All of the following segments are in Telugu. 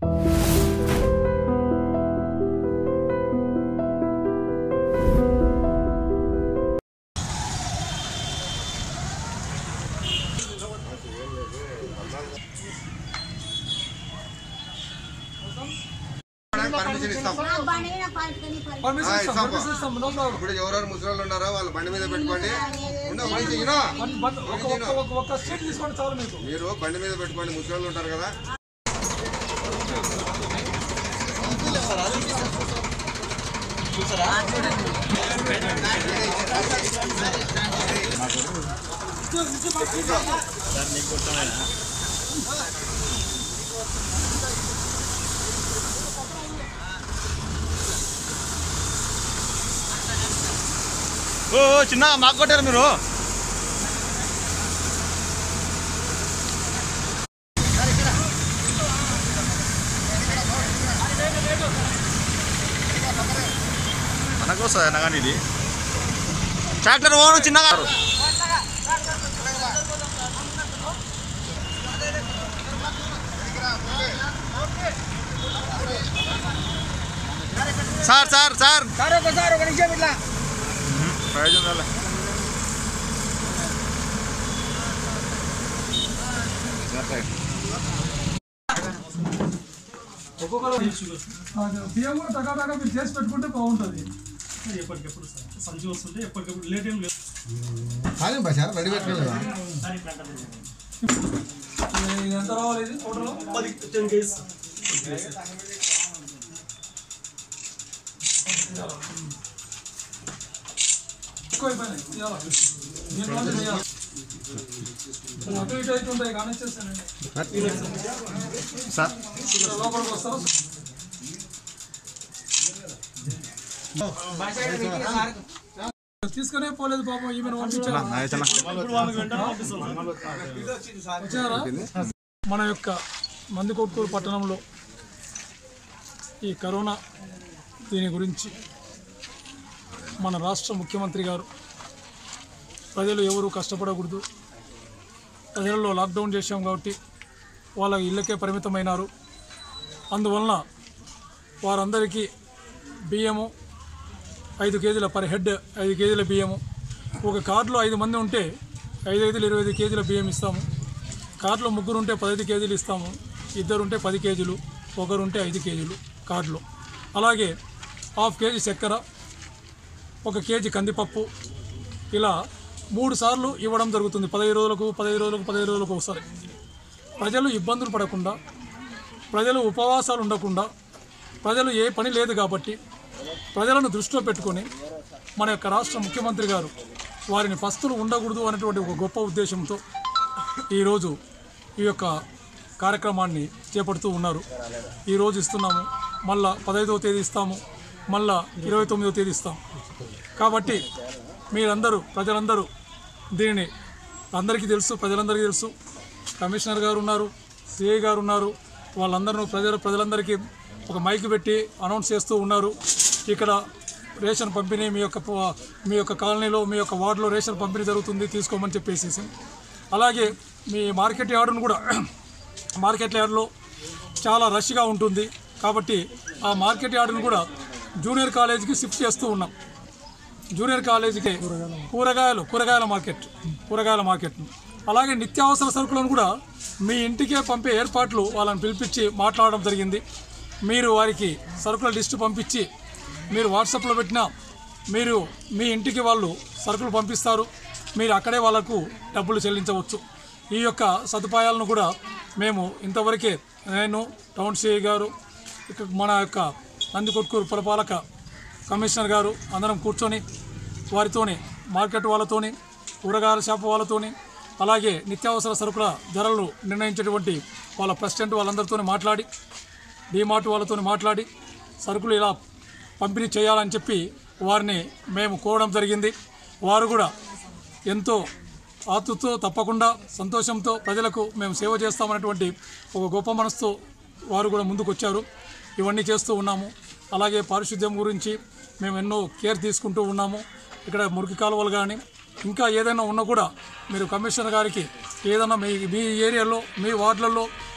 పర్మిషన్ ఇస్తాం పర్మిషన్ ఆ, ఇస్తాం ఇస్తాం. పర్మిషన్ ఇస్తాం నో ప్రాబ్లం ఇప్పుడు ఎవరెవరు ముసలి ఉన్నారో వాళ్ళ బండి మీద పెట్టుకోండి ఉండవు మనిషి ఇనో. వన్- వన్- ఒక- ఒక- ఒక- ఒక సీట్ తీసుకోండి చాలు మీకు మీరు బండి మీద పెట్టుకోండి ముసలి ఉంటారు కదా ఓ ఓ, చిన్న మాకు కొట్టారు మీరు మనకు వస్తుంది అన్న కానీ ఇది ట్రాక్టర్ ఓను చిన్నగా సార్ సార్ సార్ సార్ ఒకసారి ఒక నిమిషం ఇట్లా ప్రయోజనం రాలే ఒక్కొక్కరు అదే, బియ్యం కూడా టకా టకా మీరు చేసి పెట్టుకుంటే బాగుంటుంది ఎప్పటికెప్పుడు సార్ సంచి వస్తుంటే ఎప్పటికెప్పుడు లేట్ ఏం లేదు కానీ భాష బండి పెట్టుకోలేదా ఇది ఎంత రావాలి ఇది టోటల్ పది టెన్ కేజీస్ ఎక్కువ అయిపోయినాయి ఇవాళ. దీంట్లోనే చేయాలి. అటు ఇటు అయితే ఉంటాయి కానీ చేస్తానండి సార్ లోపలికి వస్తారా తీసుకునే పోలేదు పాపం ఈమెను పంపించారు వచ్చారా మన యొక్క మందుకొట్కూరు పట్టణంలో ఈ కరోనా దీని గురించి మన రాష్ట్ర ముఖ్యమంత్రి గారు ప్రజలు ఎవరు కష్టపడకూడదు ప్రజలలో లాక్డౌన్ చేశాం కాబట్టి వాళ్ళ ఇళ్ళకే పరిమితమైనారు అందువలన వారందరికీ బియ్యము ఐదు కేజీల పర్ హెడ్ ఐదు కేజీల బియ్యము ఒక కార్డులో ఐదు మంది ఉంటే ఐదు ఐదులు ఇరవై ఐదు కేజీల బియ్యం ఇస్తాము కార్డులో ముగ్గురు ఉంటే పదహైదు కేజీలు ఇస్తాము ఇద్దరు ఉంటే పది కేజీలు ఒకరు ఉంటే ఐదు కేజీలు కార్డులో అలాగే హాఫ్ కేజీ చక్కెర ఒక కేజీ కందిపప్పు ఇలా మూడు సార్లు ఇవ్వడం జరుగుతుంది పదహైదు రోజులకు పదహైదు రోజులకు పదహైదు రోజులకు ఒకసారి ప్రజలు ఇబ్బందులు పడకుండా ప్రజలు ఉపవాసాలు ఉండకుండా ప్రజలు ఏ పని లేదు కాబట్టి ప్రజలను దృష్టిలో పెట్టుకొని మన యొక్క రాష్ట్ర ముఖ్యమంత్రి గారు వారిని పస్తులు ఉండకూడదు అనేటువంటి ఒక గొప్ప ఉద్దేశంతో ఈరోజు ఈ యొక్క కార్యక్రమాన్ని చేపడుతూ ఉన్నారు ఈరోజు ఇస్తున్నాము మళ్ళా పదహైదవ తేదీ ఇస్తాము మళ్ళా ఇరవై తొమ్మిదవ తేదీ ఇస్తాం కాబట్టి మీరందరూ ప్రజలందరూ దీనిని అందరికీ తెలుసు ప్రజలందరికీ తెలుసు కమిషనర్ గారు ఉన్నారు సిఐ గారు ఉన్నారు వాళ్ళందరూ ప్రజలు ప్రజలందరికీ ఒక మైక్ పెట్టి అనౌన్స్ చేస్తూ ఉన్నారు ఇక్కడ రేషన్ పంపిణీ మీ యొక్క ప- మీ యొక్క కాలనీలో మీ యొక్క వార్డులో రేషన్ పంపిణీ జరుగుతుంది తీసుకోమని చెప్పేసి అలాగే మీ మార్కెట్ యార్డును కూడా మార్కెట్ యార్డ్లో చాలా రష్గా ఉంటుంది కాబట్టి ఆ మార్కెట్ యార్డును కూడా జూనియర్ కాలేజీకి షిఫ్ట్ చేస్తూ ఉన్నాం జూనియర్ కాలేజీకి కూరగాయలు కూరగాయల మార్కెట్ కూరగాయల మార్కెట్ అలాగే నిత్యావసర సరుకులను కూడా మీ ఇంటికే పంపే ఏర్పాట్లు వాళ్ళని పిలిపించి మాట్లాడడం జరిగింది మీరు వారికి సరుకుల లిస్టు పంపించి మీరు వాట్సాప్లో పెట్టినా మీరు మీ ఇంటికి వాళ్ళు సరుకులు పంపిస్తారు మీరు అక్కడే వాళ్ళకు డబ్బులు చెల్లించవచ్చు ఈ యొక్క సదుపాయాలను కూడా మేము ఇంతవరకే నేను టౌన్ సిఐ గారు ఇక మన యొక్క నందికొట్కూరు పురపాలక కమిషనర్ గారు అందరం కూర్చొని వారితోని మార్కెట్ వాళ్ళతోని కూరగాయల షాపు వాళ్ళతోని అలాగే నిత్యావసర సరుకుల ధరలు నిర్ణయించేటువంటి వాళ్ళ ప్రెసిడెంట్ వాళ్ళందరితోని మాట్లాడి డీమార్ట్ వాళ్ళతో మాట్లాడి సరుకులు ఇలా పంపిణీ చేయాలని చెప్పి వారిని మేము కోరడం జరిగింది వారు కూడా ఎంతో ఆతుతో తప్పకుండా సంతోషంతో ప్రజలకు మేము సేవ చేస్తామన్నటువంటి ఒక గొప్ప మనసుతో వారు కూడా ముందుకు వచ్చారు ఇవన్నీ చేస్తూ ఉన్నాము అలాగే పారిశుద్ధ్యం గురించి మేము ఎన్నో కేర్ తీసుకుంటూ ఉన్నాము ఇక్కడ మురికి కాలువలు కానీ ఇంకా ఏదైనా ఉన్నా కూడా మీరు కమిషనర్ గారికి ఏదైనా మీ మీ ఏరియాలో మీ వార్డులలో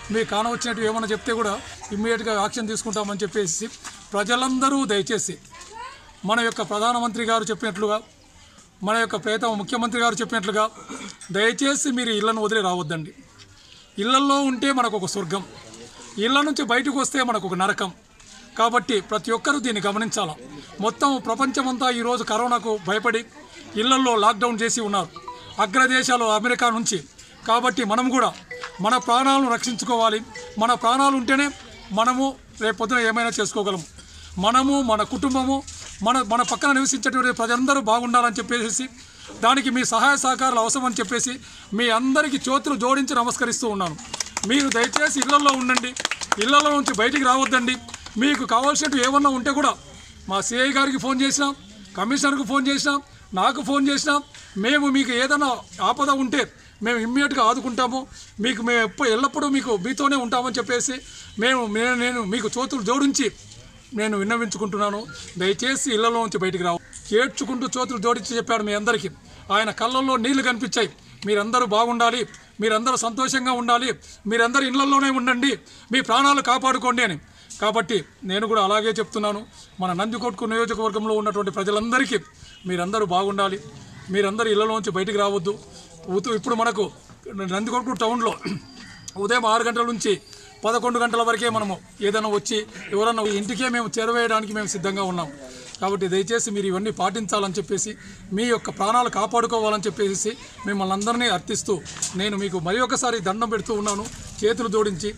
మీకు కానవచ్చినట్టు ఏమైనా చెప్తే కూడా ఇమ్మీడియట్గా యాక్షన్ తీసుకుంటామని చెప్పేసి ప్రజలందరూ దయచేసి మన యొక్క ప్రధానమంత్రి గారు చెప్పినట్లుగా మన యొక్క ప్రేతమ ముఖ్యమంత్రి గారు చెప్పినట్లుగా దయచేసి మీరు ఇళ్లను వదిలి రావద్దండి ఇళ్లల్లో ఉంటే మనకు ఒక స్వర్గం ఇళ్ల నుంచి బయటకు వస్తే మనకు ఒక నరకం కాబట్టి ప్రతి ఒక్కరూ దీన్ని గమనించాలి మొత్తం ప్రపంచమంతా ఈరోజు కరోనాకు భయపడి ఇళ్లల్లో లాక్డౌన్ చేసి ఉన్నారు అగ్రదేశాలు అమెరికా నుంచి కాబట్టి మనం కూడా మన ప్రాణాలను రక్షించుకోవాలి మన ప్రాణాలు ఉంటేనే మనము రేపొద్దున ఏమైనా చేసుకోగలము మనము మన కుటుంబము మన మన పక్కన నివసించేటువంటి ప్రజలందరూ బాగుండాలని చెప్పేసి దానికి మీ సహాయ సహకారాలు అవసరమని చెప్పేసి మీ అందరికీ చేతులు జోడించి నమస్కరిస్తూ ఉన్నాను మీరు దయచేసి ఇళ్లలో ఉండండి ఇళ్లలో నుంచి బయటికి రావద్దండి మీకు కావాల్సినట్టు ఏమన్నా ఉంటే కూడా మా సిఐ గారికి ఫోన్ చేసినా కమిషనర్కి ఫోన్ చేసినా నాకు ఫోన్ చేసినా మేము మీకు ఏదైనా ఆపద ఉంటే మేము ఇమ్మీడియట్గా ఆదుకుంటాము మీకు మేము ఎప్పుడు ఎల్లప్పుడూ మీకు మీతోనే ఉంటామని చెప్పేసి మేము నేను నేను మీకు చేతులు జోడించి నేను విన్నవించుకుంటున్నాను దయచేసి ఇళ్లలో నుంచి బయటికి రావు ఏడ్చుకుంటూ చేతులు జోడించి చెప్పాడు మీ అందరికీ ఆయన కళ్ళల్లో నీళ్లు కనిపించాయి మీరందరూ బాగుండాలి మీరందరూ సంతోషంగా ఉండాలి మీరందరూ ఇళ్లలోనే ఉండండి మీ ప్రాణాలు కాపాడుకోండి అని కాబట్టి నేను కూడా అలాగే చెప్తున్నాను మన నందికొట్కు నియోజకవర్గంలో ఉన్నటువంటి ప్రజలందరికీ మీరందరూ బాగుండాలి మీరందరూ ఇళ్లలోంచి బయటికి రావద్దు ఉతు- ఇప్పుడు మనకు నందికొట్కు టౌన్లో ఉదయం ఆరు గంటల నుంచి పదకొండు గంటల వరకే మనము ఏదైనా వచ్చి ఎవరన్నా ఇంటికే మేము చేరవేయడానికి మేము సిద్ధంగా ఉన్నాం కాబట్టి దయచేసి మీరు ఇవన్నీ పాటించాలని చెప్పేసి మీ యొక్క ప్రాణాలు కాపాడుకోవాలని చెప్పేసి మిమ్మల్ని అందరినీ అర్థిస్తూ నేను మీకు మరి ఒకసారి దండం పెడుతూ ఉన్నాను చేతులు జోడించి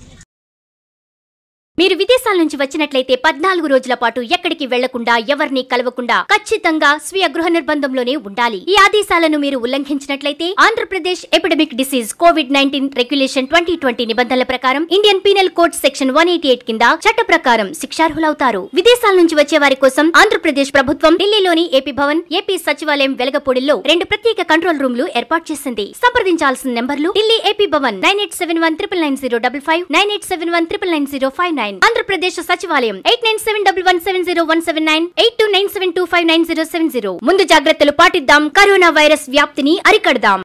మీరు విదేశాల నుంచి వచ్చినట్లయితే పద్నాలుగు రోజుల పాటు ఎక్కడికి వెళ్లకుండా ఎవరిని కలవకుండా ఖచ్చితంగా స్వీయ గృహ నిర్బంధంలోనే ఉండాలి ఈ ఆదేశాలను మీరు ఉల్లంఘించినట్లయితే Andhra Pradesh epidemic disease COVID nineteen regulation twenty twenty నిబంధనల ప్రకారం Indian penal code section one eighty eight కింద చట్ట ప్రకారం శిక్షార్హులవుతారు విదేశాల నుంచి వచ్చే వారి కోసం ఆంధ్రప్రదేశ్ ప్రభుత్వం ఢిల్లీలోని ఏపీ భవన్ ఏపీ సచివాలయం వెలగపూడిలో రెండు ప్రత్యేక కంట్రోల్ రూమ్లు ఏర్పాటు చేసింది సంప్రదించాల్సిన నెంబర్లు Delhi AP Bhavan nine eight seven one triple nine zero double five nine eight seven one triple nine zero five nine Andhra Pradesh సచివాలయం eight nine seven double one seven zero one seven nine eight two nine seven two five nine zero seven zero ముందు జాగ్రత్తలు పాటిద్దాం కరోనా వైరస్ వ్యాప్తిని అరికడదాం